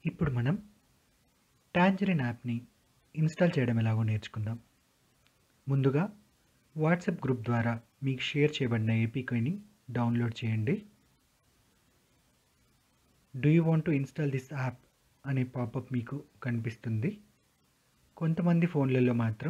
ఇప్పుడు మనం టాంజరిన్ యాప్ని ఇన్స్టాల్ చేయడం ఎలాగో నేర్చుకుందాం ముందుగా వాట్సాప్ గ్రూప్ ద్వారా మీకు షేర్ చేయబడిన ఏపీకైని డౌన్లోడ్ చేయండి do you want to install this app అనే పాపప్ మీకు కనిపిస్తుంది కొంతమంది ఫోన్లలో మాత్రం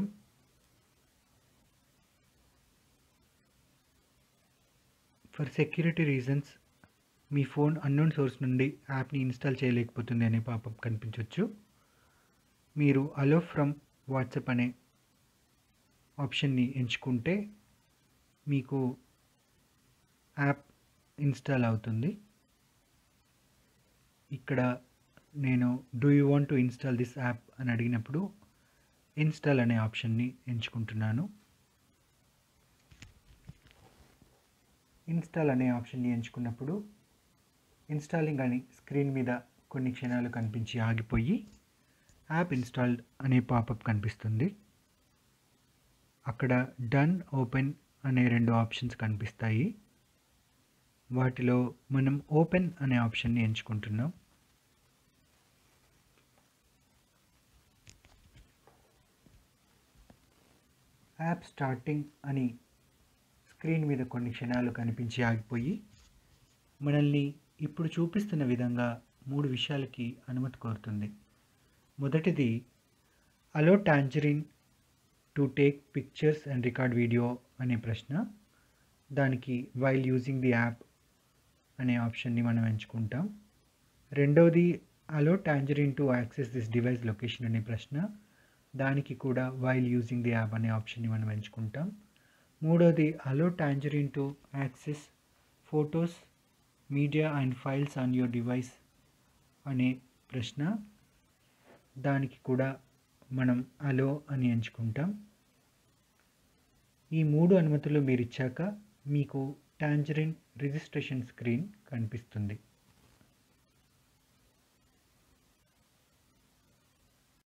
ఫర్ సెక్యూరిటీ రీజన్స్ మీ ఫోన్ అన్నోన్ సోర్స్ నుండి యాప్ని ఇన్స్టాల్ చేయలేకపోతుంది అనే పాపప్ కనిపించవచ్చు మీరు అలో ఫ్రమ్ వాట్సాప్ అనే ఆప్షన్ని ఎంచుకుంటే మీకు యాప్ ఇన్స్టాల్ అవుతుంది ఇక్కడ నేను do you want to install this app అని అడిగినప్పుడు ఇన్స్టాల్ అనే ఆప్షన్ని ఎంచుకుంటున్నాను ఇన్స్టాల్ అనే ఆప్షన్ని ఎంచుకున్నప్పుడు ఇన్స్టాలింగ్ అని స్క్రీన్ మీద కొన్ని క్షణాలు కనిపించి ఆగిపోయి యాప్ ఇన్స్టాల్డ్ అనే పాపప్ కనిపిస్తుంది అక్కడ డన్ ఓపెన్ అనే రెండు ఆప్షన్స్ కనిపిస్తాయి వాటిలో మనం ఓపెన్ అనే ఆప్షన్ని ఎంచుకుంటున్నాం యాప్ స్టార్టింగ్ అని స్క్రీన్ మీద కొన్ని క్షణాలు కనిపించి ఆగిపోయి మనల్ని ఇప్పుడు చూపిస్తున్న విధంగా మూడు విషయాలకి అనుమతి కోరుతుంది మొదటిది allow Tangerine to take pictures and record video అనే ప్రశ్న దానికి వైల్ యూజింగ్ ది యాప్ అనే ఆప్షన్ని మనం ఎంచుకుంటాం రెండవది allow Tangerine to access this device location అనే ప్రశ్న దానికి కూడా వైల్ యూజింగ్ ది యాప్ అనే ఆప్షన్ని మనం ఎంచుకుంటాం మూడోది allow Tangerine to access photos media and files on your device అనే ప్రశ్న దానికి కూడా మనం అలో అని ఎంచుకుంటాం ఈ మూడు అనుమతులు మీరు ఇచ్చాక మీకు టాంజరిన్ రిజిస్ట్రేషన్ స్క్రీన్ కనిపిస్తుంది